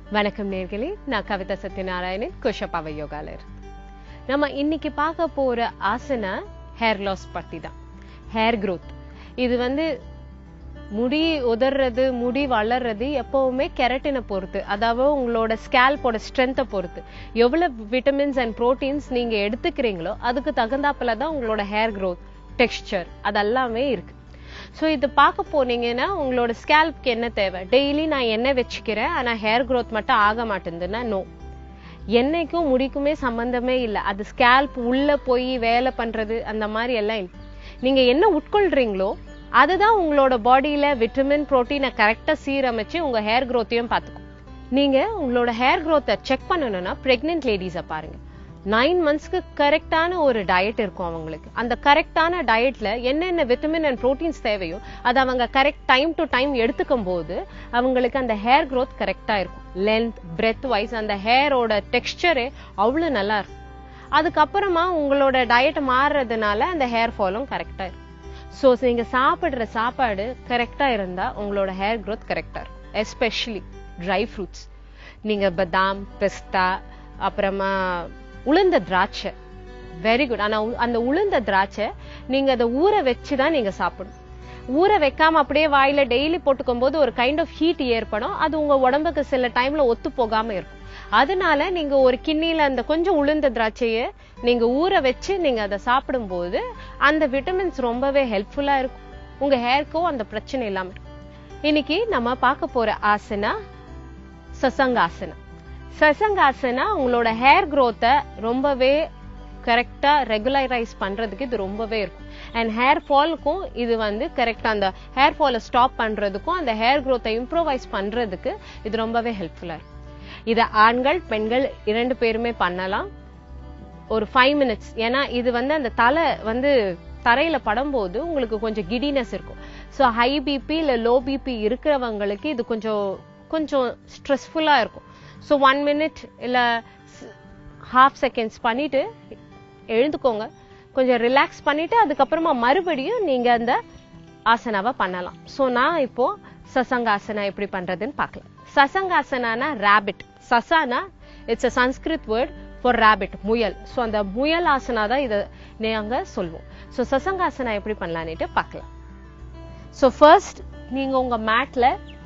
வணக்கம் நேர்களே நான் கவிதா சத்யநாராயணன் குஷப்பாவை யோகாலர் நம்ம இன்னைக்கு பார்க்க போற ஆசனா ஹேர் லாஸ் பத்தி தான் ஹேர் growth இது வந்து முடி உதறது முடி வளர்றது எப்பவுமே கெரட்டினை பொறுத்து அதாவது உங்களோட ஸ்கேல்போட ஸ்ட்ரென்த்தை பொறுத்து எவ்வளவு விட்டமின்ஸ் அண்ட் புரோட்டீன்ஸ் நீங்க எடுத்துக்கிறீங்களோ அதுக்கு தகுந்தாப்புல தான் உங்களோட ஹேர் growth டெக்ஸ்சர் அதெல்லாமே இருக்கு ஸோ இது பார்க்க போனீங்கன்னா உங்களோட ஸ்கேல்ப்க்கு என்ன தேவை டெய்லி நான் எண்ணெய் வச்சுக்கிறேன் ஆனா ஹேர் growth மட்டும் ஆக மாட்டேங்குதுன்னா நோ எண்ணெய்க்கும் முடிக்குமே சம்பந்தமே இல்லை அது ஸ்கேல்ப் உள்ள போய் வேலை பண்றது அந்த மாதிரி எல்லாம் இல்லை நீங்க என்ன உட்கொள்றீங்களோ அதுதான் உங்களோட பாடியில விட்டமின் புரோட்டீனை கரெக்டா சீரமைச்சு உங்க ஹேர் growth-ஐயும் பார்த்துக்கும் நீங்க உங்களோட ஹேர் growth-அ செக் பண்ணணும்னா பிரெக்னென்ட் லேடிஸை பாருங்க நைன் மந்த்ஸ்க்கு கரெக்டான ஒரு டயட் இருக்கும் அவங்களுக்கு அந்த கரெக்டான டயட்ல என்னென்ன விட்டமின் அண்ட் புரோட்டீன்ஸ் தேவையோ அதை அவங்க கரெக்ட் டைம் டு டைம் எடுத்துக்கும் போது அவங்களுக்கு அந்த ஹேர் growth கரெக்டா இருக்கும் லென்த் பிரெத் வைஸ் அந்த ஹேரோட டெக்ஸ்டரே அவ்வளவு நல்லா இருக்கும் அதுக்கப்புறமா உங்களோட டயட் மாறுறதுனால அந்த ஹேர் ஃபாலும் கரெக்டா இருக்கும் ஸோ நீங்க சாப்பிடுற சாப்பாடு கரெக்டா இருந்தா உங்களோட ஹேர் growth கரெக்டா இருக்கும் எஸ்பெஷலி ட்ரை ஃப்ரூட்ஸ் நீங்க பதாம் பிஸ்தா அப்புறமா உளுந்த திராட்சை வெரி குட் ஆனா உ- அந்த உளுந்த திராட்சை நீங்க அதை ஊற வச்சு தான் நீங்க சாப்பிடணும் ஊற வைக்காம அப்படியே வாயில டெய்லி போட்டுக்கும் போது ஒரு கைண்ட் ஆஃப் ஹீட் ஏற்படும் அது உங்க உடம்புக்கு சில டைம்ல ஒத்து போகாம இருக்கும் அதனால நீங்க ஒரு கிண்ணில அந்த கொஞ்சம் உளுந்த திராட்சைய நீங்க ஊற வச்சு நீங்க அதை சாப்பிடும்போது அந்த விட்டமின்ஸ் ரொம்பவே ஹெல்ப்ஃபுல்லா இருக்கும் உங்க ஹேர்க்கும் அந்த பிரச்சனை இல்லாம இருக்கும் இன்னைக்கு நம்ம பார்க்க போற ஆசனா சசங்காசனா சசங்காசனா உங்களோட ஹேர் growth-அ ரொம்பவே கரெக்டா ரெகுலரைஸ் பண்றதுக்கு இது ரொம்பவே இருக்கும் அண்ட் ஹேர் ஃபாலுக்கும் இது வந்து கரெக்டா அந்த ஹேர் ஃபாலை ஸ்டாப் பண்றதுக்கும் அந்த ஹேர் growth-அ இம்ப்ரோவைஸ் பண்றதுக்கு இது ரொம்பவே ஹெல்ப்ஃபுல்லா இருக்கும் இத ஆண்கள் பெண்கள் இரண்டு பேருமே பண்ணலாம் ஒரு ஃபைவ் மினிட்ஸ் ஏன்னா இது வந்து அந்த தலை வந்து தரையில படும்போது உங்களுக்கு கொஞ்சம் கிடினஸ் இருக்கும் ஸோ ஹை பிபி இல்ல லோ பிபி இருக்கிறவங்களுக்கு இது கொஞ்சம் கொஞ்சம் ஸ்ட்ரெஸ்ஃபுல்லா இருக்கும் ஸோ ஒன் மினிட் இல்ல ஹாஃப் செகண்ட்ஸ் பண்ணிட்டு எழுந்துக்கோங்க கொஞ்சம் ரிலாக்ஸ் பண்ணிட்டு அதுக்கப்புறமா மறுபடியும் நீங்க அந்த ஆசனாவை பண்ணலாம் ஸோ நான் இப்போ சசங்காசனா எப்படி பண்றதுன்னு பார்க்கலாம் சசங்காசனானா ரேபிட் சசானா it's a Sanskrit word for rabbit முயல் ஸோ அந்த முயல் ஆசனா தான் இதை நாங்க சொல்வோம் ஸோ சசங்காசனா எப்படி பண்ணலான்னுட்டு பார்க்கலாம் ஸோ ஃபர்ஸ்ட் நீங்க உங்க மேட்ல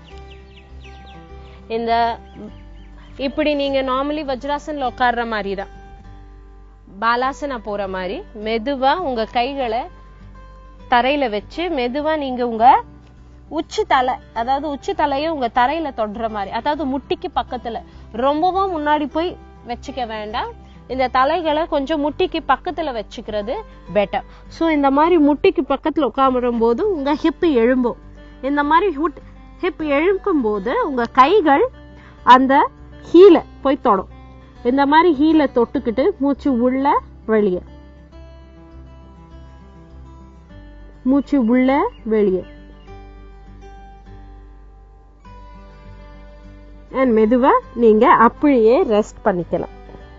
இந்த இப்படி நீங்க நார்மலி வஜ்ராசன்ல உட்கார்ற மாதிரி தான் பாலாசனா போற மாதிரி மெதுவா உங்க கைகளை தரையில வச்சு மெதுவா நீங்க உங்க உச்சி தலை அதாவது உச்சி தலையை உங்க தரையில தொடுற மாதிரி அதாவது முட்டிக்கு பக்கத்துல ரொம்பவும் முன்னாடி போய் வச்சுக்க வேண்டாம் இந்த தலைகளை கொஞ்சம் முட்டிக்கு பக்கத்துல வச்சுக்கிறது பெட்டர் சோ இந்த மாதிரி முட்டிக்கு பக்கத்துல உட்காரும் போது உங்க ஹிப் எழும்பும் இந்த மாதிரி ஹிப் எழுக்கும் போது உங்க கைகள் அந்த ஹீல போய் தொடும் இந்த மாதிரி ஹீல தொட்டுக்கிட்டு மூச்சு உள்ள வெளியே மூச்சு உள்ள வெளியே அண்ட் மெதுவா நீங்க அப்படியே ரெஸ்ட் பண்ணிக்கலாம்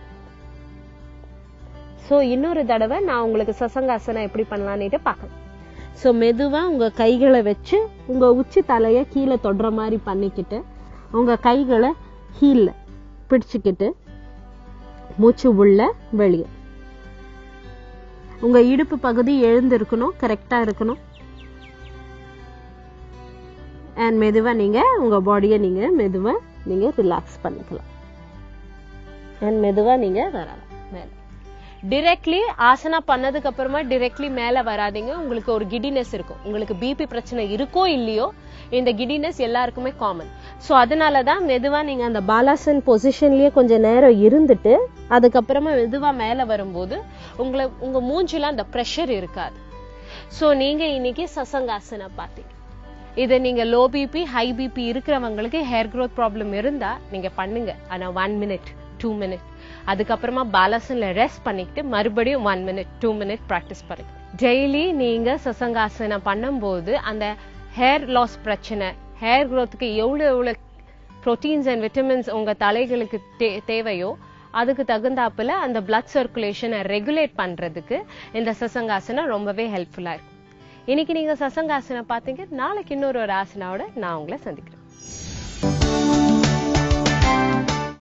சோ இன்னொரு தடவை நான் உங்களுக்கு சசங்காசனம் எப்படி பண்ணலான்னுட்டு பார்க்கலாம் சோ மெதுவா உங்க கைகளை வச்சு உங்க உச்சி தலைய கீழே தொடுற மாதிரி பண்ணிக்கிட்டு உங்க கைகளை ஹீல்ல பிடிச்சுக்கிட்டு மூச்சு உள்ள வெளியே உங்க இடுப்பு பகுதி எழுந்து இருக்கணும் கரெக்டா இருக்கணும் அண்ட் மெதுவா நீங்க உங்க பாடியை நீங்க மெதுவா நீங்க ரிலாக்ஸ் பண்ணிக்கலாம் அண்ட் மெதுவா நீங்க வரலாம் மேல டிரெக்ட்லி ஆசனா பண்ணதுக்கு அப்புறமா டிரெக்ட்லி மேல வராதீங்க உங்களுக்கு ஒரு கிடினஸ் இருக்கும் உங்களுக்கு பிபி பிரச்சனை இருக்கோ இல்லையோ இந்த கிடினஸ் எல்லாருக்குமே காமன் சோ அதனாலதான் மெதுவா நீங்க அந்த பாலாசன் பொசிஷன்லயே கொஞ்ச நேரம் இருந்துட்டு அதுக்கப்புறமா மெதுவா மேல வரும்போது உங்களை உங்க மூஞ்சில அந்த ப்ரெஷர் இருக்காது சோ நீங்க இன்னைக்கு சசங்காசனா பார்த்தீங்க இதை நீங்க லோ பிபி ஹை பிபி இருக்கிறவங்களுக்கு ஹேர் growth ப்ராப்ளம் இருந்தா நீங்க பண்ணுங்க ஆனா ஒன் மினிட் டூ மினிட் அதுக்கப்புறமா பாலாசன்ல ரெஸ்ட் பண்ணிக்கிட்டு மறுபடியும் one minute two minute practice பண்ணுங்க டெய்லி நீங்க சசங்காசனம் பண்ணும்போது அந்த ஹேர் லாஸ் பிரச்சனை ஹேர் growthக்கு எவ்வளவு எவ்வளவு ப்ரோட்டீன்ஸ் அண்ட் விட்டமின்ஸ் உங்க தலைகளுக்கு தே- தேவையோ அதுக்கு தகுந்தாப்புல அந்த blood சர்க்குலேஷனை ரெகுலேட் பண்றதுக்கு இந்த சசங்காசனம் ரொம்பவே ஹெல்ப்ஃபுல்லா இருக்கும் இன்னைக்கு நீங்க சசங்காசனம் பார்த்தீங்க நாளைக்கு இன்னொரு ஒரு ஆசனாவோட நான் உங்களை சந்திக்கிறேன்